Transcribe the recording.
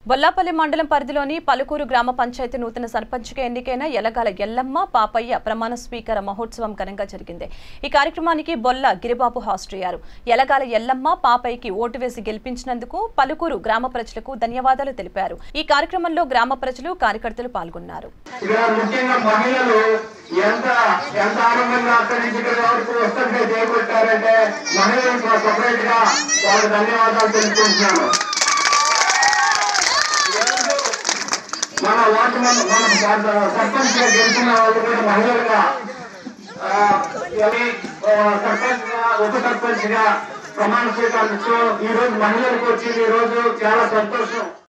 బొల్లాపల్లి మండలం పరిధిలోని పలుకూరు గ్రామ పంచాయతీ నూతన సర్పంచ్గా ఎన్నికైన ఎలగాల ఎల్లమ్మ పాపయ్య ప్రమాణ స్వీకార మహోత్సవం ఘనంగా జరిగింది ఈ కార్యక్రమానికి బొల్ల గిరిబాబు హాజరయ్యారు ఎలగాల ఎల్లమ్మ పాపయ్యకి ఓటు వేసి గెలిపించినందుకు పలుకూరు గ్రామ ప్రజలకు ధన్యవాదాలు తెలిపారు ఈ కార్యక్రమంలో గ్రామ ప్రజలు కార్యకర్తలు పాల్గొన్నారు ఇక్కడ ముఖ్యంగా మహిళలు ఎంత ఎంత ఆనందంగా అక్కడి నుంచి ఇక్కడ వరకు వస్తుంటే చేపట్టారంటే మహిళలకు సపరేట్ గా వాళ్ళకి ధన్యవాదాలు తెలుపుకుంటున్నాను ఈరోజు మన వార్డు మెం- మన సర్పంచ్ గా గెలిచిన వాళ్ళు కూడా మహిళలుగా ఆ, ఇవి, ఆ, సర్పంచ్ గా ఉప సర్పంచ్ గా ప్రమాణ స్వీకారం ఈ రోజు మహిళలకు వచ్చింది ఈ రోజు చాలా సంతోషం